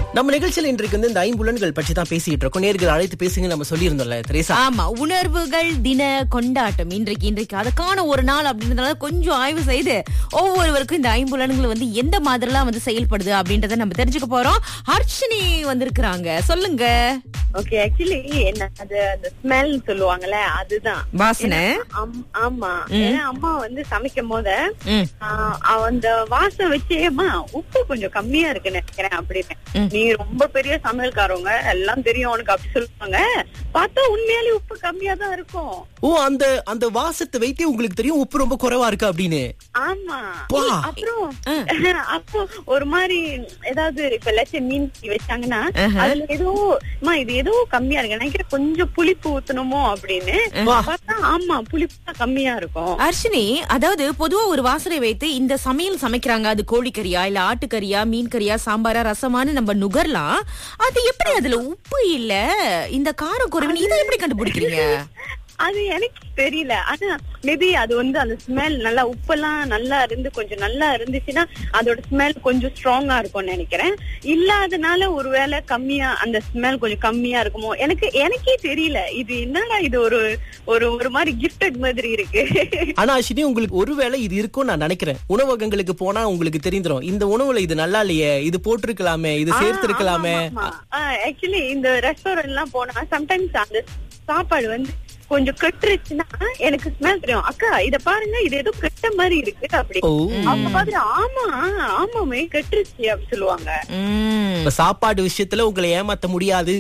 நம்ம நிகழ்ச்சியில இன்றைக்கு வந்து இந்த ஐம்புலன்கள் பற்றி தான் பேசிட்டு இருக்கோம் நேர்கள் அழைத்து பேசுங்க நம்ம சொல்லியிருந்தோம்ல தெரேசா ஆமா உணர்வுகள் தின கொண்டாட்டம் இன்றைக்கு இன்றைக்கு அதுக்கான ஒரு நாள் அப்படின்றதுனால கொஞ்சம் ஆய்வு செய்து ஒவ்வொருவருக்கும் இந்த ஐம்புலன்கள் வந்து எந்த மாதிரிலாம் வந்து செயல்படுது அப்படின்றத நம்ம தெரிஞ்சுக்க போறோம் ஹர்ஷினி வந்திருக்கிறாங்க சொல்லுங்க ஓகே ஆக்சுவலி என்ன அது அந்த ஸ்மெல் சொல்லுவாங்கல்ல அதுதான் வாசனை அம்- ஆமா ஏன்னா அம்மா வந்து சமைக்கும் போது ம். ஆஹ், அவ அந்த வாசம் வச்சேமா உப்பு கொஞ்சம் கம்மியா இருக்குன்னு நினைக்கிறேன் அப்படின்னு நீ ரொம்ப பெரிய சமையல்காரவங்க எல்லாம் தெரியும் உனக்கு அப்படி சொல்லுவாங்க பார்த்தா உண்மையாலே உப்பு கம்மியா தான் இருக்கும் ஓ அந்த அந்த வாசத்தை வைத்தே உங்களுக்கு தெரியும் உப்பு ரொம்ப குறைவா இருக்கு அப்படின்னு ஆமா பா. அப்புறம் அப்போ ஒரு மாதிரி ஏதாவது இப்ப லட்சம் மீன் வச்சாங்கன்னா அதுல ஏதோ அம்மா இது ஏதோ கம்மியா இருக்கு நினைக்கிறேன் கொஞ்சம் புளிப்பு ஊத்தணுமோ அப்படின்னு பார்த்தா ஆமா புளிப்பு தான் கம்மியா இருக்கும் ஹர்ஷினி அதாவது பொதுவா ஒரு வாசனை வைத்து இந்த சமையல் சமைக்கிறாங்க அது கோழிக்கறியா இல்ல ஆட்டுக்கறியா மீன் கறியா சாம்பாரா ரசமானு நம்ம நுகரலாம் அது எப்படி அதுல உப்பு இல்ல இந்த காரம் குறைவுன்னு இதை எப்படி கண்டுபிடிக்கிறீங்க அது எனக்கு தெரியல ஆனா மேபி அது வந்து அந்த ஸ்மெல் நல்லா உப்பெல்லாம் நல்லா இருந்து கொஞ்சம் நல்லா இருந்துச்சுன்னா அதோட ஸ்மெல் கொஞ்சம் ஸ்ட்ராங்கா இருக்கும்னு நினைக்கிறேன் இல்லாதனால ஒருவேளை கம்மியா அந்த ஸ்மெல் கொஞ்சம் கம்மியா இருக்குமோ எனக்கு எனக்கே தெரியல இது என்னடா இது ஒரு ஒரு ஒரு மாதிரி கிஃப்டட் மாதிரி இருக்கு ஆனா அஸ்வினி உங்களுக்கு ஒருவேளை இது இருக்கும்னு நான் நினைக்கிறேன் உணவகங்களுக்கு போனா உங்களுக்கு தெரிந்துரும் இந்த உணவுல இது நல்லா இல்லையே இது போட்டிருக்கலாமே இது சேர்த்திருக்கலாமே ஆக்சுவலி இந்த ரெஸ்டாரண்ட் எல்லாம் போனா சம்டைம்ஸ் அந்த சாப்பாடு வந்து கொஞ்சம் கெட்டுருச்சுன்னா எனக்கு ஸ்மெல் தெரியும் அக்கா இத பாருங்க இது ஏதோ கெட்ட மாதிரி இருக்கு அப்படி ஓ அவங்க பாத்து ஆமா ஆமாமே கெட்டுருச்சு அப்படி சொல்லுவாங்க உம். இப்ப சாப்பாடு விஷயத்துல உங்களை ஏமாத்த முடியாது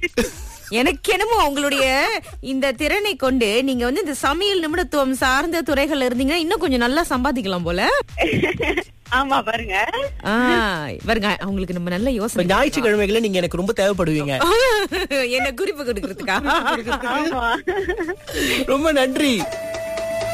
எனக்கு என்னமோ உங்களுடைய இந்த திறனை கொண்டு நீங்க வந்து இந்த சமையல் நிமிடத்துவம் சார்ந்த துறைகள்ல இருந்தீங்கன்னா இன்னும் கொஞ்சம் நல்லா சம்பாதிக்கலாம் போல ஆமா பாருங்க ஆ, பாருங்க அவங்களுக்கு நம்ம நல்ல இப்ப யோசனை ஞாயிற்றுக்கிழமைகளை நீங்க எனக்கு ரொம்ப தேவைப்படுவீங்க என்ன குறிப்பு கொடுக்கறதுக்கா ஆமா ரொம்ப நன்றி